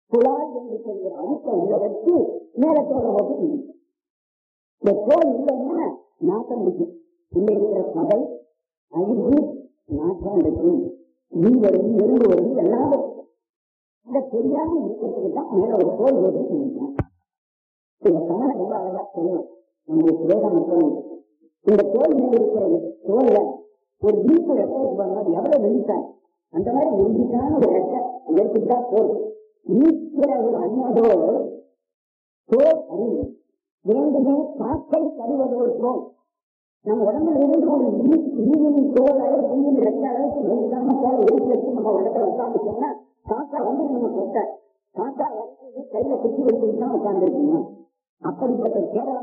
குழாய் என்று சொல்கிற அழுத்த உள்ள வச்சு மேல தோலை போட்டு திங்கும். இந்த தோல் இல்லைன்னா நாட்டம் இருக்கும் உள்ள இருக்கிற படை அழிவு நாட்டம் இருக்கும் நீ வருது எறும்பு வருது எல்லாம் வரும். இதை தெரியாம இருக்கிறதுக்கு தான் மேல ஒரு தோல் போட்டு திங்கும். இந்த தமிழை ரொம்ப அழகா சொல்லுவோம் நம்மளுக்கு வேகம் மட்டும் இந்த தோல் மேல இருக்கிற இந்த தோல்ல ஒரு வீட்டு ரெட்டை இருப்பாங்க அது எவ்வளவு வெடித்தாங்க அந்த மாதிரி வெடிச்சான ஒரு ரெட்டை எடுத்துட்டா போதும் இருக்கிற ஒரு அண்ணாதோ தோல் அறிவு வேண்டுமே காக்கை தருவதோர் போல் நம்ம உடம்புல இருந்து ஒரு இருவின் தோல் அளவு இருவின் ரெண்டு அளவுக்கு வெடிக்காம தோல் எடுத்து வச்சு நம்ம உடம்புல உட்காந்துட்டோம்னா காக்கா வந்து நம்ம கொட்ட காக்கா வந்து கையில குச்சி வச்சுட்டு தான் உட்காந்துருக்கீங்க அப்படிப்பட்ட கேரளா